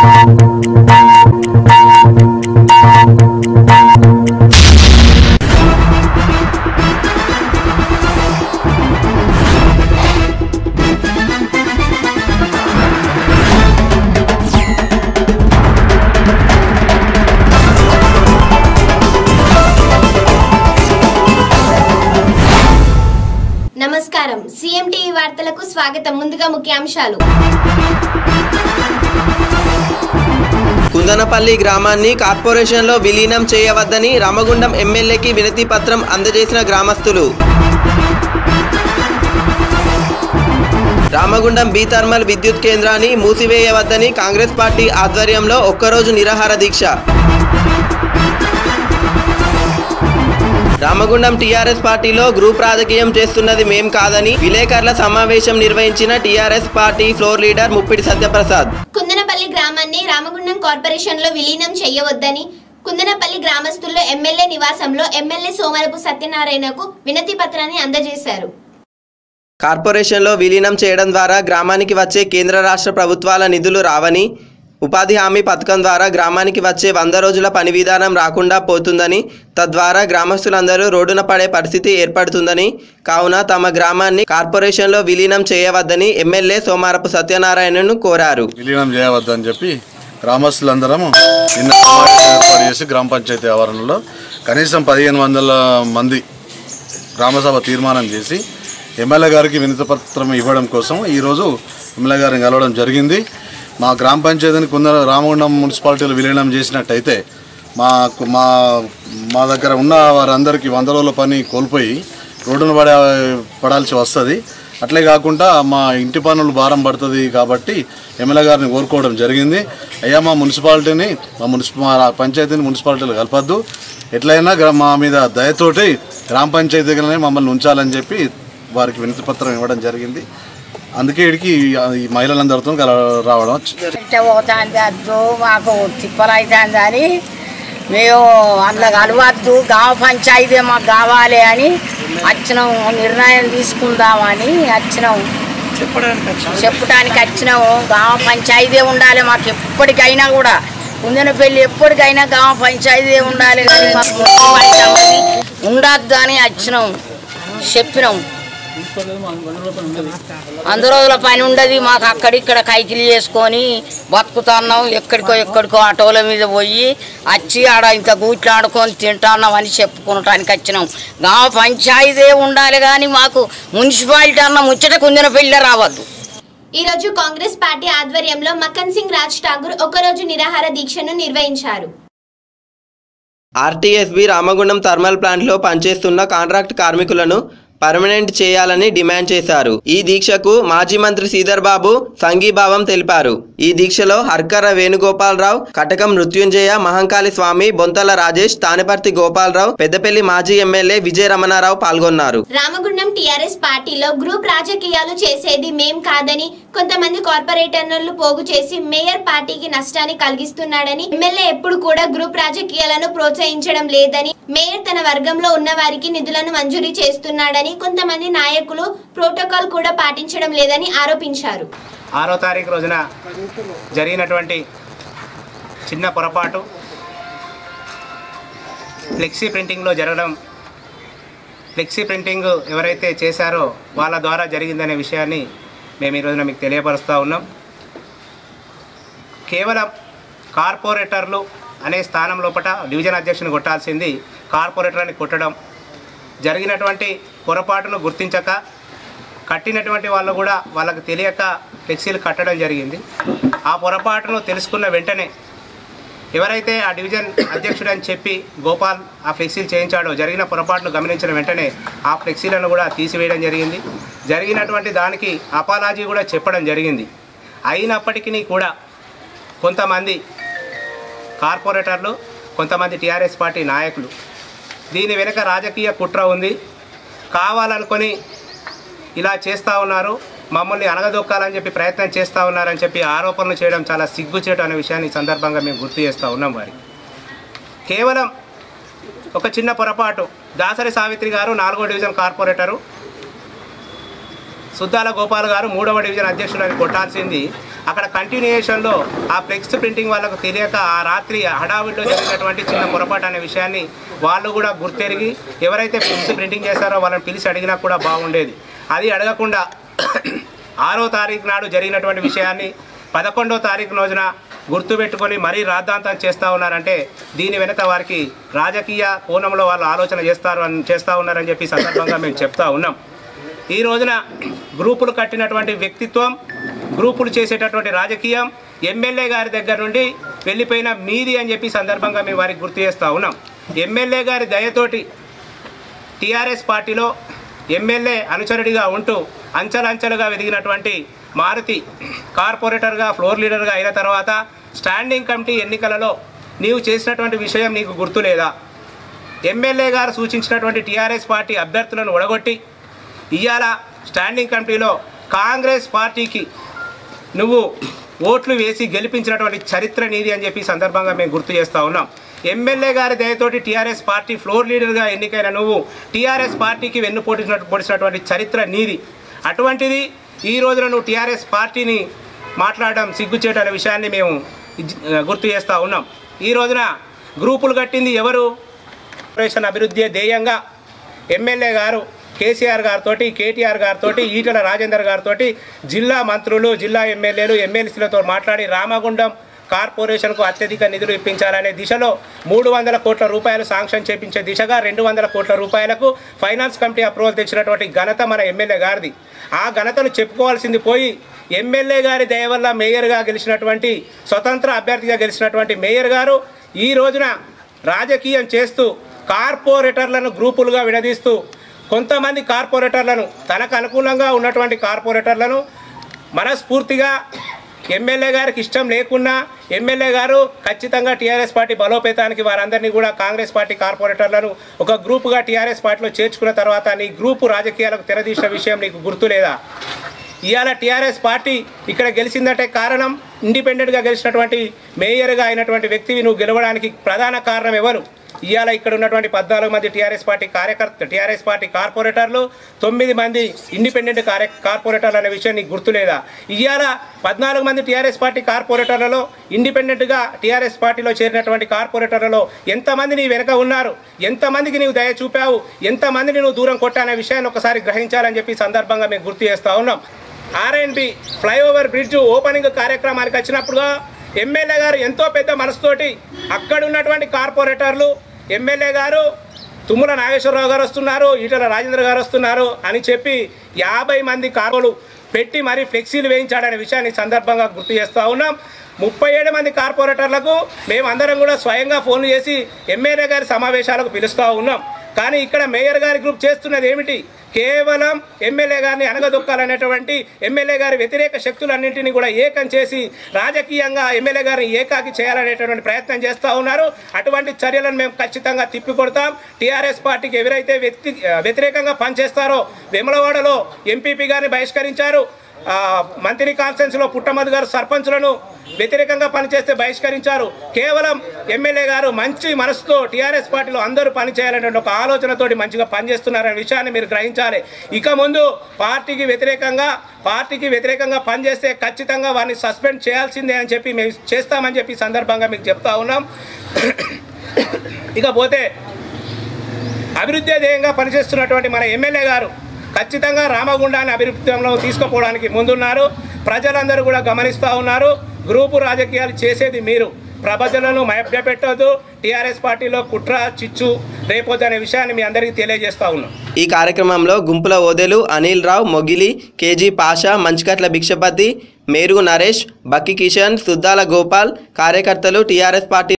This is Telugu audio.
నమస్కారం సీఎం టీవీ వార్తలకు స్వాగతం ముందుగా ముఖ్యాంశాలు కుందనపల్లి గ్రామాన్ని కార్పొరేషన్లో విలీనం చేయవద్దని రామగుండం ఎమ్మెల్యేకి వినతి పత్రం అందజేసిన గ్రామస్తులు రామగుండం బి థర్మల్ విద్యుత్ కేంద్రాన్ని మూసివేయవద్దని కాంగ్రెస్ పార్టీ ఆధ్వర్యంలో ఒక్కరోజు నిరాహార దీక్ష రామగుండం టీఆర్ఎస్ పార్టీలో గ్రూప్ రాజకీయం చేస్తున్నది మేం కాదని విలేకరుల సమావేశం నిర్వహించిన TRS party floor leader Muppidi Satyaprasad Kundanapalli గ్రామాన్ని రామగుండం కార్పొరేషన్ లో విలీనం చేయవద్దని కుందనపల్లి గ్రామస్తుల్లో ఎమ్మెల్యే నివాసంలో ఎమ్మెల్యే సోమరపు సత్యనారాయణకు వినతి పత్రాన్ని అందజేశారు కార్పొరేషన్లో విలీనం చేయడం ద్వారా గ్రామానికి వచ్చే కేంద్ర రాష్ట్ర ప్రభుత్వాల నిధులు రావని ఉపాధి హామీ పథకం ద్వారా గ్రామానికి వచ్చే వంద రోజుల పని విధానం రాకుండా పోతుందని తద్వారా గ్రామస్తులందరూ రోడ్డున పడే పరిస్థితి ఏర్పడుతుందని కావున తమ గ్రామాన్ని కార్పొరేషన్లో విలీనం చేయవద్దని ఎమ్మెల్యే సోమారపు సత్యనారాయణను కోరారు విలీనం చేయవద్దని చెప్పి గ్రామస్తులందరము నిన్న సమావేశం ఏర్పాటు చేసి గ్రామ పంచాయతీ ఆవరణలో కనీసం పదిహేను వందల మంది గ్రామసభ తీర్మానం చేసి ఎమ్మెల్యే గారికి వినతి పత్రం ఇవ్వడం కోసం ఈరోజు ఎమ్మెల్యే గారిని కలవడం జరిగింది మా గ్రామ పంచాయతీని కొందరు రామగుండం మున్సిపాలిటీలో విలీనం చేసినట్టయితే మాకు మా మా దగ్గర ఉన్న వారందరికీ వంద రోజుల పని కోల్పోయి రోడ్డున పడే పడాల్సి వస్తుంది అట్లే కాకుండా మా ఇంటి పనులు భారం పడుతుంది కాబట్టి ఎమ్మెల్యే గారిని కోరుకోవడం జరిగింది అయ్యా మా మున్సిపాలిటీని మా మున్సిప మా పంచాయతీని మున్సిపాలిటీలో కలపద్దు ఎట్లయినా గ్రా- మా మీద దయతోటి గ్రామ పంచాయతీ దగ్గరనే మమ్మల్ని ఉంచాలని చెప్పి వారికి వినతి పత్రం ఇవ్వడం జరిగింది అందుకే ఇడికి ఈ మహిళలందరితో కల రావడం ఇంట పోతాంది వద్దు మాకు తిప్పలు అవుతుంది అని మేము అందులో కలవద్దు గ్రామ పంచాయతీ మాకు కావాలి అని వచ్చినాం నిర్ణయం తీసుకుందామని వచ్చినాం చెప్పడానికి వచ్చినాము గ్రామ పంచాయతీ ఉండాలి మాకు ఎప్పటికైనా కూడా కుందిన పెళ్ళి ఎప్పటికైనా గ్రామ పంచాయతీ ఉండాలి కానీ మాకు మున్సిపాలిటీ అన్నది ఉండద్దు అని వచ్చినాం చెప్పినాం వంద రోజుల పని ఉండదు మాకు అక్కడిక్కడ కైకిలు చేసుకొని బతుకుతున్నాం ఎక్కడికో ఎక్కడికో ఆటోల మీద పోయి వచ్చి ఆడ ఇంత గూట్లు ఆడుకొని తింటున్నాం అని చెప్పుకోవటానికి వచ్చినాం గ్రామ పంచాయతీ ఉండాలి కానీ మాకు మున్సిపాలిటీ అన్న ముచ్చట కుందిన పెళ్ళి రావద్దు ఈ రోజు కాంగ్రెస్ పార్టీ ఆధ్వర్యంలో మక్కన్ సింగ్ రాజ్ ఠాగూర్ ఒకరోజు నిరాహార దీక్షను నిర్వహించారు ఆర్టీఎస్బి రామగుండం థర్మల్ ప్లాంట్లో పనిచేస్తున్న కాంట్రాక్ట్ కార్మికులను పర్మనెంట్ చేయాలని డిమాండ్ చేశారు ఈ దీక్షకు మాజీ మంత్రి శ్రీధర్ బాబు సంఘీభావం తెలిపారు ఈ దీక్షలో హర్కర వేణుగోపాలరావు కటకం మృత్యుంజయ మహంకాళి స్వామి బొంతల రాజేష్ తానిపర్తి గోపాలరావు పెద్దపల్లి మాజీ ఎమ్మెల్యే విజయ రమణారావు పాల్గొన్నారు రామగుండం టీఆర్ఎస్ పార్టీలో గ్రూప్ రాజకీయాలు చేసేది మేం కాదని కొంతమంది కార్పొరేటర్లు పోగు చేసి మేయర్ పార్టీకి నష్టాన్ని కలిగిస్తున్నాడని ఎమ్మెల్యే ఎప్పుడు కూడా గ్రూప్ రాజకీయాలను ప్రోత్సహించడం లేదని మేయర్ తన వర్గంలో ఉన్న వారికి నిధులను మంజూరీ చేస్తున్నాడని కొంతమంది నాయకులు ప్రోటోకాల్ కూడా పాటించడం లేదని ఆరోపించారు ఆరో తారీఖు రోజున జరిగినటువంటి చిన్న పొరపాటు ఫ్లెక్సీ ప్రింటింగ్లో జరగడం ఫ్లెక్సీ ప్రింటింగ్ ఎవరైతే చేశారో వాళ్ళ ద్వారా జరిగిందనే విషయాన్ని మేము ఈ రోజున మీకు తెలియపరుస్తూ ఉన్నాం కేవలం కార్పొరేటర్లు అనే స్థానం లోపల డివిజన్ అధ్యక్షుని కొట్టాల్సింది కార్పొరేటర్ని కొట్టడం జరిగినటువంటి పొరపాటును గుర్తించక కట్టినటువంటి వాళ్ళు కూడా వాళ్ళకి తెలియక ఫ్లెక్సీలు కట్టడం జరిగింది ఆ పొరపాటును తెలుసుకున్న వెంటనే ఎవరైతే ఆ డివిజన్ అధ్యక్షుడు అని చెప్పి గోపాల్ ఆ ఫ్లెక్సీలు చేయించాడో జరిగిన పొరపాటును గమనించిన వెంటనే ఆ ఫ్లెక్సీలను కూడా తీసివేయడం జరిగింది జరిగినటువంటి దానికి అపాలాజీ కూడా చెప్పడం జరిగింది అయినప్పటికీ కూడా కొంతమంది కార్పొరేటర్లు కొంతమంది టీఆర్ఎస్ పార్టీ నాయకులు దీని వెనుక రాజకీయ కుట్ర ఉంది కావాలనుకొని ఇలా చేస్తూ ఉన్నారు మమ్మల్ని అనగదొక్కాలని చెప్పి ప్రయత్నం చేస్తూ ఉన్నారని చెప్పి ఆరోపణలు చేయడం చాలా సిగ్గుచేటు అనే విషయాన్ని ఈ సందర్భంగా మేము గుర్తు చేస్తూ ఉన్నాం వారికి కేవలం ఒక చిన్న పొరపాటు దాసరి సావిత్రి గారు నాలుగో డివిజన్ కార్పొరేటరు సుద్దాల గోపాల్ గారు మూడవ డివిజన్ అధ్యక్షుడని కొట్టాల్సింది అక్కడ కంటిన్యూయేషన్లో ఆ ఫ్లెక్స్ ప్రింటింగ్ వాళ్ళకు తెలియక ఆ రాత్రి హడావిడిలో జరిగినటువంటి చిన్న పొరపాటు అనే విషయాన్ని వాళ్ళు కూడా గుర్తెరిగి ఎవరైతే ఫ్లెక్స్ ప్రింటింగ్ చేశారో వాళ్ళని పిలిచి అడిగినా కూడా బాగుండేది అది అడగకుండా ఆరో తారీఖు నాడు జరిగినటువంటి విషయాన్ని పదకొండో తారీఖు రోజున గుర్తుపెట్టుకొని మరీ రాద్ధాంతం చేస్తూ ఉన్నారంటే దీని వెనక వారికి రాజకీయ కోణంలో వాళ్ళు ఆలోచన చేస్తారు అని చేస్తూ ఉన్నారని చెప్పి ఈ సందర్భంగా మేము చెప్తా ఉన్నాం ఈ రోజున గ్రూపులు కట్టినటువంటి వ్యక్తిత్వం గ్రూపులు చేసేటటువంటి రాజకీయం ఎమ్మెల్యే గారి దగ్గర నుండి వెళ్ళిపోయిన మీది అని చెప్పి ఈ సందర్భంగా మేము వారికి గుర్తు చేస్తూ ఉన్నాం ఎమ్మెల్యే గారి దయతోటి టీఆర్ఎస్ పార్టీలో ఎమ్మెల్యే అనుచరుడిగా ఉంటూ అంచెలంచెలుగా ఎదిగినటువంటి మారుతి కార్పొరేటర్గా ఫ్లోర్ లీడర్గా అయిన తర్వాత స్టాండింగ్ కమిటీ ఎన్నికలలో నీవు చేసినటువంటి విషయం నీకు గుర్తులేదా ఎమ్మెల్యే గారు సూచించినటువంటి టీఆర్ఎస్ పార్టీ అభ్యర్థులను ఒడగొట్టి ఇవాళ స్టాండింగ్ కమిటీలో కాంగ్రెస్ పార్టీకి నువ్వు ఓట్లు వేసి గెలిపించినటువంటి చరిత్ర నీది అని చెప్పి ఈ సందర్భంగా మేము గుర్తు చేస్తూ ఉన్నాం ఎమ్మెల్యే గారి దయతోటి టీఆర్ఎస్ పార్టీ ఫ్లోర్ లీడర్గా ఎన్నికైన నువ్వు టీఆర్ఎస్ పార్టీకి వెన్ను పొడిచినట్టు పొడిచినటువంటి చరిత్ర నీది అటువంటిది ఈ రోజున నువ్వు టీఆర్ఎస్ పార్టీని మాట్లాడడం సిగ్గుచేటు అనే విషయాన్ని మేము ఇజ్- గుర్తు చేస్తూ ఉన్నాం ఈ రోజున గ్రూపులు కట్టింది ఎవరు కార్పొరేషన్ అభివృద్ధి ధ్యేయంగా ఎమ్మెల్యే గారు కేసీఆర్ గారితో కేటీఆర్ గారితో ఈటల రాజేందర్ గారితో జిల్లా మంత్రులు జిల్లా ఎమ్మెల్యేలు ఎమ్మెల్సీలతో మాట్లాడి రామగుండం కార్పొరేషన్కు అత్యధిక నిధులు ఇప్పించాలనే దిశలో మూడు వందల కోట్ల రూపాయలు శాంక్షన్ చేపించే దిశగా రెండు వందల కోట్ల రూపాయలకు ఫైనాన్స్ కమిటీ అప్రూవల్ తెచ్చినటువంటి ఘనత మన ఎమ్మెల్యే గారిది ఆ ఘనతను చెప్పుకోవాల్సింది పోయి ఎమ్మెల్యే గారి దయ వల్ల మేయర్గా గెలిచినటువంటి స్వతంత్ర అభ్యర్థిగా గెలిచినటువంటి మేయర్ గారు ఈ రోజున రాజకీయం చేస్తూ కార్పొరేటర్లను గ్రూపులుగా విడదీస్తూ కొంతమంది కార్పొరేటర్లను తనకు అనుకూలంగా ఉన్నటువంటి కార్పొరేటర్లను మనస్ఫూర్తిగా ఎమ్మెల్యే గారికి ఇష్టం లేకున్నా ఎమ్మెల్యే గారు ఖచ్చితంగా టీఆర్ఎస్ పార్టీ బలోపేతానికి వారందరినీ కూడా కాంగ్రెస్ పార్టీ కార్పొరేటర్లను ఒక గ్రూపుగా టీఆర్ఎస్ పార్టీలో చేర్చుకున్న తర్వాత నీ గ్రూపు రాజకీయాలకు తెరదీసిన విషయం నీకు గుర్తులేదా ఇవాళ టీఆర్ఎస్ పార్టీ ఇక్కడ గెలిచిందంటే కారణం ఇండిపెండెంట్గా గెలిచినటువంటి మేయర్గా అయినటువంటి వ్యక్తివి నువ్వు గెలవడానికి ప్రధాన కారణం ఎవరు ఇవాళ ఇక్కడ ఉన్నటువంటి పద్నాలుగు మంది టీఆర్ఎస్ పార్టీ కార్యకర్త టీఆర్ఎస్ పార్టీ కార్పొరేటర్లు తొమ్మిది మంది ఇండిపెండెంట్ కార్య కార్పొరేటర్లు అనే విషయం నీకు గుర్తులేదా ఇవాళ పద్నాలుగు మంది టీఆర్ఎస్ పార్టీ కార్పొరేటర్లలో ఇండిపెండెంట్గా టీఆర్ఎస్ పార్టీలో చేరినటువంటి కార్పొరేటర్లలో ఎంతమంది నీ వెనక ఉన్నారు ఎంతమందికి నీవు దయ చూపావు ఎంతమందిని నువ్వు దూరం కొట్టానే విషయాన్ని ఒకసారి గ్రహించాలని చెప్పి ఈ సందర్భంగా మేము గుర్తు చేస్తూ ఉన్నాం ఆర్ఎన్బి ఫ్లైఓవర్ బ్రిడ్జ్ ఓపెనింగ్ కార్యక్రమానికి వచ్చినప్పుడుగా ఎమ్మెల్యే గారు ఎంతో పెద్ద మనసుతోటి అక్కడ ఉన్నటువంటి కార్పొరేటర్లు ఎమ్మెల్యే గారు తుమ్మల నాగేశ్వరరావు గారు వస్తున్నారు ఈటల రాజేంద్ర గారు వస్తున్నారు అని చెప్పి యాభై మంది కార్లు పెట్టి మరీ ఫ్లెక్సీలు వేయించాడనే విషయాన్ని ఈ సందర్భంగా గుర్తు చేస్తూ ఉన్నాం ముప్పై ఏడు మంది కార్పొరేటర్లకు మేమందరం కూడా స్వయంగా ఫోన్లు చేసి ఎమ్మెల్యే గారి సమావేశాలకు పిలుస్తూ ఉన్నాం కానీ ఇక్కడ మేయర్ గారి గ్రూప్ చేస్తున్నది ఏమిటి కేవలం ఎమ్మెల్యే గారిని అనగదొక్కాలనేటువంటి ఎమ్మెల్యే గారి వ్యతిరేక శక్తులన్నింటినీ కూడా ఏకం చేసి రాజకీయంగా ఎమ్మెల్యే గారిని ఏకాకి చేయాలనేటువంటి ప్రయత్నం చేస్తూ ఉన్నారు అటువంటి చర్యలను మేము ఖచ్చితంగా తిప్పికొడతాం టీఆర్ఎస్ పార్టీకి ఎవరైతే వ్యక్తి వ్యతిరేకంగా పనిచేస్తారో వెమలవాడలో ఎంపీపీ గారిని బహిష్కరించారు ఆ, మంత్రి కాన్ఫరెన్స్లో పుట్టమధు గారు సర్పంచులను వ్యతిరేకంగా పనిచేస్తే బహిష్కరించారు కేవలం ఎమ్మెల్యే గారు మంచి మనసుతో టీఆర్ఎస్ పార్టీలో అందరూ పనిచేయాలనే ఒక ఆలోచనతోటి మంచిగా పనిచేస్తున్నారనే విషయాన్ని మీరు గ్రహించాలి ఇక ముందు పార్టీకి వ్యతిరేకంగా పార్టీకి వ్యతిరేకంగా పనిచేస్తే ఖచ్చితంగా వారిని సస్పెండ్ చేయాల్సిందే అని చెప్పి మేము చేస్తామని చెప్పి ఈ సందర్భంగా మీకు చెప్తా ఉన్నాం ఇకపోతే అభివృద్ధి ధ్యేయంగా పనిచేస్తున్నటువంటి మన ఎమ్మెల్యే గారు ఖచ్చితంగా రామగుండాన్ని అభివృద్ధిలో తీసుకుపోవడానికి ముందున్నారు ప్రజలందరూ కూడా గమనిస్తూ ఉన్నారు గ్రూపు రాజకీయాలు చేసేది మీరు ప్రజలను మభ్యపెట్టొద్దు టీఆర్ఎస్ పార్టీలో కుట్ర చిచ్చు రేపొద్దు అనే విషయాన్ని మీ అందరికీ తెలియజేస్తా ఉన్నాం ఈ కార్యక్రమంలో గుంపుల ఓదెలు అనిల్ రావు మొగిలి కేజీ పాషా మంచికట్ల భిక్షపతి మేరుగు నరేష్ బక్కి కిషన్ సుద్దాల గోపాల్ కార్యకర్తలు టీఆర్ఎస్ పార్టీ